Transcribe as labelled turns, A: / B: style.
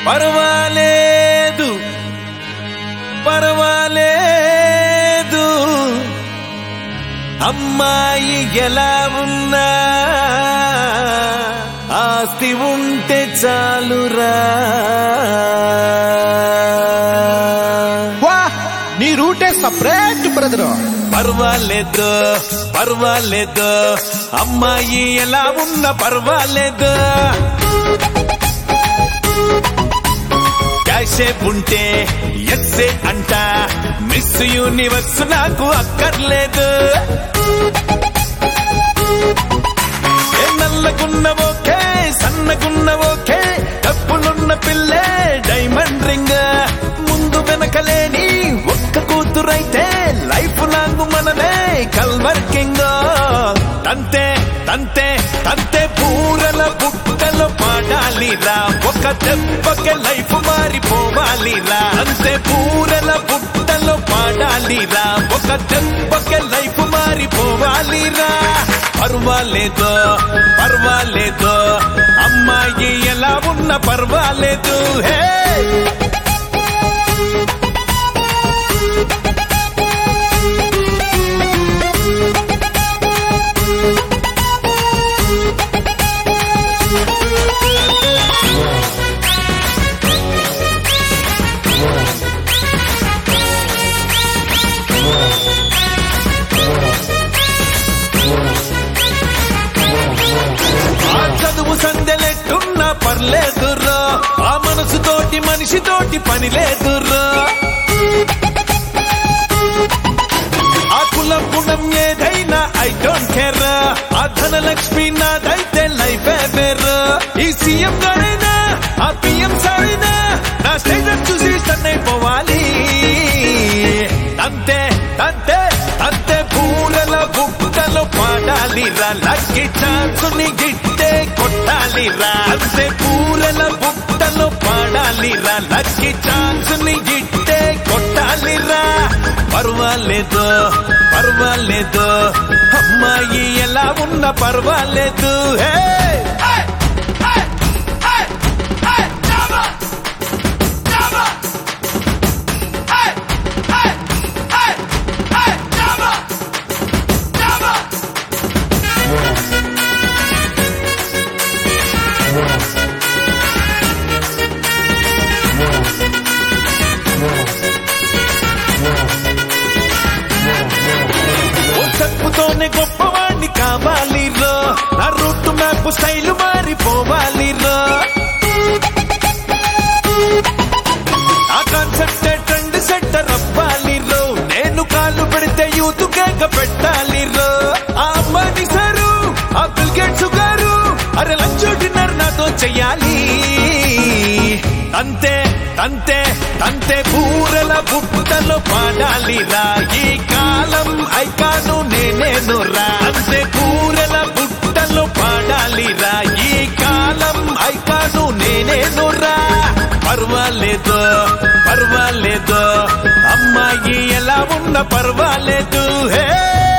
A: పర్వాలేదు పర్వాలేదు అమ్మాయి ఎలా ఉన్నా ఆస్తి ఉంటే చాలురా
B: వా నీ రూటే సపరేట్ బ్రదర్
A: పర్వాలేదు పర్వాలేదు అమ్మాయి ఎలా ఉన్నా పర్వాలేదు క్యాషే ఉంటే ఎస్సే అంట మిస్ యూనివర్స్ నాకు అక్కర్లేదు ఏ నల్లగున్న ఓకే సన్నగున్న ఓకే డబ్బులున్న పిల్లే డైమండ్ రింగ్ ముందు వెనకలేని ఒక్క కూతురైతే లైఫ్ లాంగ్ మనమే కల్వర్కింగ్ తంతే తంతే తంతే పూరల బుట్టలో పాడాలిరా ఒక దెబ్బకే లైఫ్ మారిపోవాలిరా అంతే పూరల బుట్టలో పాడాలిరా ఒక దెబ్బకే లైఫ్ మారిపోవాలిరా పర్వాలేదు పర్వాలేదు అమ్మాయి ఎలా ఉన్న పర్వాలేదు హే ఆ చదువు సందెలెట్టున్నా పర్లేదుర్రో ఆ మనసుతోటి మనిషితోటి పని లేదుర్రో ఆ కులం గుణం ఏదైనా ఐ డోంట్ కేర్ ఆ ధనలక్ష్మి నాదైతే లైఫ్ వేర్ ఈ సీఎం గారైనా ఆ పిఎం సారైనా నా స్టేటస్ చూసి స్టన్ అయిపోవాలి అంతే అంతే అంతే పూలల బుట్టలో పాడాలిరా లక్కి ఛాన్సుని గిట్టే కొట్టాలిరా అంతే పూలల బుట్టలో పాడాలిరా లక్కి ఛాన్సుని గిట్టే కొట్టాలిరా పర్వాలేదు పర్వాలేదు అమ్మాయి ఎలా ఉన్న పర్వాలేదు హే ఓ చెప్పుతోనే గొప్పవాణ్ణి కావాలి రో నా రూట్ మ్యాప్ స్టైల్ మారిపోవాలి రో ఆ కాన్సెప్ట్ ట్రెండ్ సెట్టర్ అవ్వాలి రో నేను కాళ్ళు పెడితే యూత్ కేక పెట్టాలి రో ఆ అంబానీ సారు ఆ బిల్ గేట్స్ గారు అరే లంచ్ డిన్నర్ నాతో చెయ్యాలి అంతే అంతే అంతే పూరల బుట్టలో పాడాలిరా ఈ కాలం ఐకాను నేనేను రా అంతే పూరల బుట్టలో పాడాలిరా ఈ కాలం ఐకాను నేనేను రా పర్వాలేదు పర్వాలేదు అమ్మాయి ఎలా ఉన్న పర్వాలేదు హే